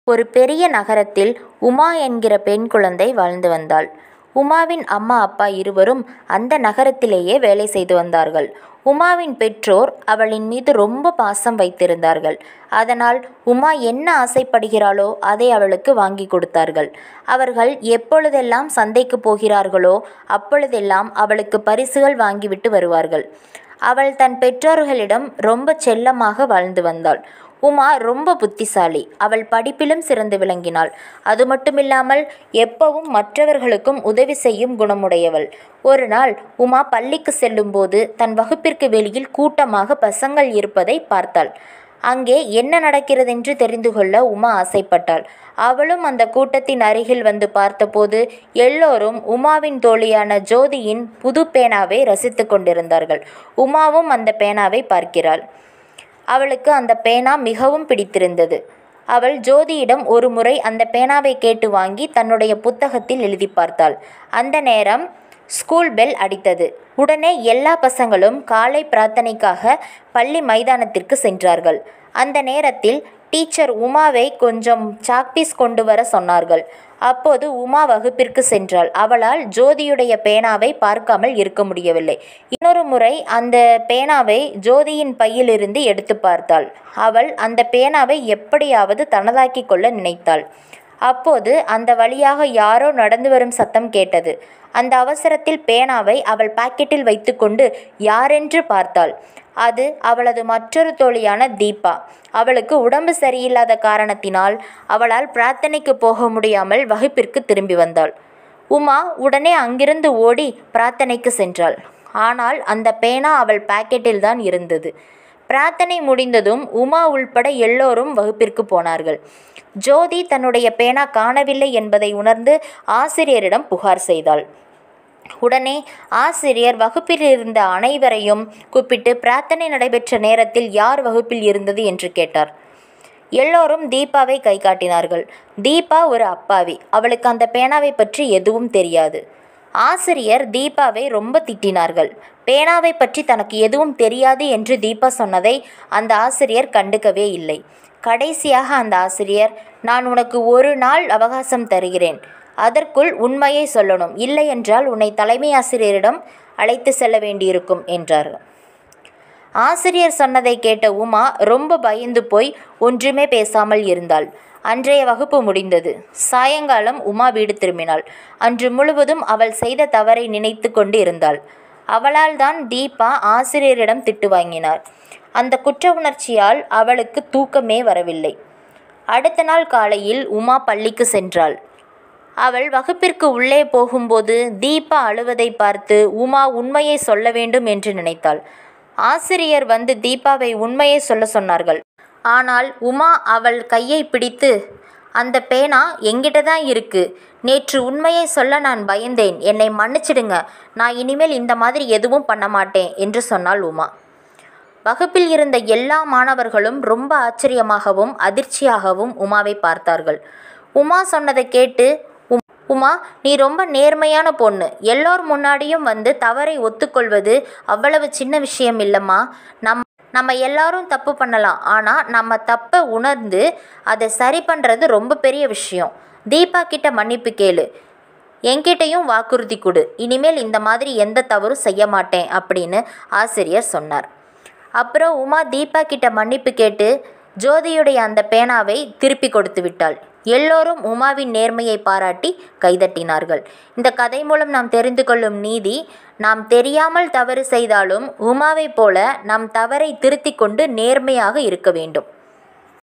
ஒரு பெரிய நகரத்தில் உமா என்கிற பெண் குழந்தை வாழ்ந்து வந்தாள். உமாவின் அம்மா அப்பா இருவரும் அந்த நகரத்திலேயே வேலை செய்து வந்தார்கள். உமாவின் பெற்றோர் அவளின் மீது ரொம்ப பாசம் வைத்திருந்தார்கள். அதனால் உமா என்ன ஆசைப்படுகிறாளோ அதை அவளுக்கு வாங்கிக் கொடுத்தார்கள். அவர்கள் எப்பொழுதெல்லாம் சந்தைக்குப் போகிறார்களோ அப்பொழுதெல்லாம் அவளுக்கு பரிசுகள் வாங்கிவிட்டு வருவார்கள். அவள் தன் பெற்றோர்களிடம் ரொம்பச் செல்லமாக வாழ்ந்து வந்தாள். உமா ரொம்ப புத்திசாலி. அவள் படிப்பிலும் சிறந்து விளங்கினாள். அதுமட்டுமில்லாமல் எப்பவும் மற்றவர்களுக்கும் உதவி செய்யும் குணமுடையவள். ஒரு நாள் உமா பள்ளிக்குச் செல்லும்போது தன் வகுப்பிற்கு வெளியில் கூட்டமாக பசங்கள் இருப்பதைப் பார்த்தாள். அங்கே என்ன நடக்கிறதென்று தெரிந்து கொள்ள உமா ஆசைப்பட்டாள். அவளும் அந்தக் கூட்டத்தின் அருகில் வந்து பார்த்தபோது எல்லோரும் உமாவின் தோழியான ஜோதியின் புதுப் பேனாவை ரசித்துக் கொண்டிருந்தார்கள். உமாவும் அந்தப் பேனாவைப் பார்க்கிறாள். அவளுக்கு அந்தப் பேனா மிகவும் பிடித்திருந்தது. அவள் ஜோதியிடம் ஒருமுறை அந்தப் பேனாவைக் கேட்டு வாங்கி தன்னுடைய புத்தகத்தில் எழுதிப் பார்த்தாள். அந்த நேரம் ஸ்கூல் பெல் அடித்தது. உடனே எல்லா பசங்களும் காலை பிரார்த்தனைக்காக பள்ளி மைதானத்திற்குச் சென்றார்கள். அந்த நேரத்தில் டீச்சர் உமாவை கொஞ்சம் சாக்பீஸ் கொண்டு வரச் சொன்னார்கள். அப்போது உமா வகுப்பிற்குச் சென்றாள். அவளால் ஜோதியுடைய பேனாவைப் பார்க்காமல் இருக்க முடியவில்லை. இன்னொரு முறை அந்தப் பேனாவை ஜோதியின் பையிலிருந்து எடுத்துப் பார்த்தாள். அவள் அந்தப் பேனாவை எப்படியாவது தனதாக்கிக் கொள்ள நினைத்தாள். அப்போது அந்த வழியாக யாரோ நடந்து வரும் சத்தம் கேட்டது. அந்த அவசரத்தில் பேனாவை அவள் பாக்கெட்டில் வைத்துக் கொண்டு யாரென்று பார்த்தாள். அது அவளது மற்றொரு தோழியான தீபா. அவளுக்கு உடம்பு சரியில்லாத காரணத்தினால் அவளால் பிரார்த்தனைக்குப் போக முடியாமல் வகுப்பிற்குத் திரும்பி வந்தாள். உமா உடனே அங்கிருந்து ஓடி பிரார்த்தனைக்குச் சென்றாள். ஆனால் அந்தப் பேனா அவள் பாக்கெட்டில்தான் இருந்தது. பிரார்த்தனை முடிந்ததும் உமா உள்பட எல்லோரும் வகுப்பிற்குப் போனார்கள். ஜோதி தன்னுடைய பேனா காணவில்லை என்பதை உணர்ந்து ஆசிரியரிடம் புகார் செய்தாள். உடனே ஆசிரியர் வகுப்பிலிருந்த அனைவரையும் கூப்பிட்டு பிரார்த்தனை நடைபெற்ற நேரத்தில் யார் வகுப்பில் இருந்தது என்று கேட்டார். எல்லோரும் தீபாவைக் கை காட்டினார்கள். தீபா ஒரு அப்பாவி. அவளுக்கு அந்தப் பேனாவைப் பற்றி எதுவும் தெரியாது. ஆசிரியர் தீபாவை ரொம்ப திட்டினார்கள். பேனாவைப் பற்றி தனக்கு எதுவும் தெரியாது என்று தீபா சொன்னதை அந்த ஆசிரியர் கண்டுக்கவே இல்லை. கடைசியாக அந்த ஆசிரியர் நான் உனக்கு ஒரு நாள் அவகாசம் தருகிறேன். அதற்குள் உண்மையைச் சொல்லணும். இல்லையென்றால் உன்னை தலைமையாசிரியரிடம் அழைத்துச் செல்ல வேண்டியிருக்கும் என்றார். ஆசிரியர் சொன்னதைக் கேட்ட உமா ரொம்ப பயந்து போய் ஒன்றுமே பேசாமல் இருந்தாள். அன்றைய வகுப்பு முடிந்தது. சாயங்காலம் உமா வீடு திரும்பினாள். அன்று முழுவதும் அவள் செய்த தவறை நினைத்துக் கொண்டு இருந்தாள். அவளால்தான் தீபா ஆசிரியரிடம் திட்டு வாங்கினார். அந்தக் குற்ற உணர்ச்சியால் அவளுக்குத் தூக்கமே வரவில்லை. அடுத்த நாள் காலையில் உமா பள்ளிக்குச் சென்றாள். அவள் வகுப்பிற்கு உள்ளே போகும்போது தீபா அழுவதைப் பார்த்து உமா உண்மையைச் சொல்ல வேண்டும் என்று நினைத்தாள். ஆசிரியர் வந்து தீபாவை உண்மையைச் சொல்லச் சொன்னார்கள். ஆனால் உமா அவள் கையைப் பிடித்து அந்தப் பேனா எங்கிட்டதான் இருக்கு. நேற்று உண்மையைச் சொல்ல நான் பயந்தேன். என்னை மன்னிச்சிடுங்க. நான் இனிமேல் இந்த மாதிரி எதுவும் பண்ண மாட்டேன் என்று சொன்னாள் உமா. வகுப்பில் இருந்த எல்லா மாணவர்களும் ரொம்ப ஆச்சரியமாகவும் அதிர்ச்சியாகவும் உமாவைப் பார்த்தார்கள். உமா சொன்னதைக் கேட்டு உமா நீ ரொம்ப நேர்மையான பொண்ணு. எல்லோர் முன்னாடியும் வந்து தவறை ஒத்துக் கொள்வது அவ்வளவு சின்ன விஷயம் இல்லம்மா. நம்ம எல்லாரும் தப்பு பண்ணலாம். ஆனா நம்ம தப்ப உணர்ந்து அதை சரி பண்றது ரொம்ப பெரிய விஷயம். தீபா கிட்ட மன்னிப்பு கேளு. என்கிட்டயும் வாக்குறுதி குடு. இனிமேல் இந்த மாதிரி எந்தத் தவறும் செய்ய மாட்டேன் அப்படின்னு ஆசிரியர் சொன்னார். அப்புறம் உமா தீபா கிட்ட மன்னிப்பு கேட்டு ஜோதியுடைய அந்தப் பேனாவை திருப்பிக் கொடுத்துவிட்டாள். எல்லோரும் உமாவின் நேர்மையைப் பாராட்டி கைதட்டினார்கள். இந்தக் கதை மூலம் நாம் தெரிந்து கொள்ளும் நீதி நாம் தெரியாமல் தவறு செய்தாலும் உமாவைப் போல நம் தவறைத் திருத்திக் கொண்டு நேர்மையாக இருக்க வேண்டும்.